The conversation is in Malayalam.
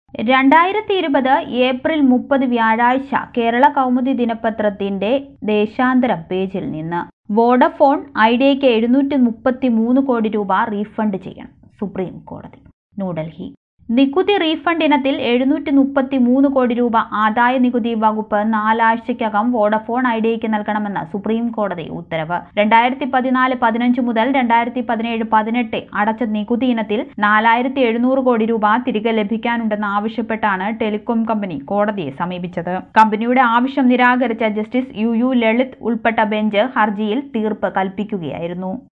രണ്ടായിരത്തി ഇരുപത് ഏപ്രിൽ മുപ്പത് വ്യാഴാഴ്ച കേരള കൗമുദി ദിനപത്രത്തിന്റെ ദേശാന്തരം പേജിൽ നിന്ന് വോഡഫോൺ ഐഡിയയ്ക്ക് എഴുന്നൂറ്റി മുപ്പത്തി മൂന്ന് കോടി രൂപ റീഫണ്ട് ചെയ്യണം സുപ്രീം കോടതി ന്യൂഡൽഹി നികുതി റീഫണ്ട് ഇനത്തിൽ എഴുന്നൂറ്റി മുപ്പത്തി മൂന്ന് കോടി രൂപ ആദായ നികുതി വകുപ്പ് നാലാഴ്ചയ്ക്കകം വോഡഫോൺ ഐഡിയയ്ക്ക് നൽകണമെന്ന് സുപ്രീം കോടതി ഉത്തരവ് രണ്ടായിരത്തി പതിനാല് പതിനഞ്ച് മുതൽ രണ്ടായിരത്തി പതിനേഴ് പതിനെട്ട് അടച്ച നികുതി ഇനത്തിൽ നാലായിരത്തി എഴുന്നൂറ് കോടി രൂപ തിരികെ ലഭിക്കാനുണ്ടെന്ന് ആവശ്യപ്പെട്ടാണ് ടെലികോം കമ്പനി കോടതിയെ സമീപിച്ചത് കമ്പനിയുടെ ആവശ്യം നിരാകരിച്ച ജസ്റ്റിസ് യു യു ലളിത് ഉൾപ്പെട്ട ബെഞ്ച് ഹർജിയിൽ തീർപ്പ് കൽപ്പിക്കുകയായിരുന്നു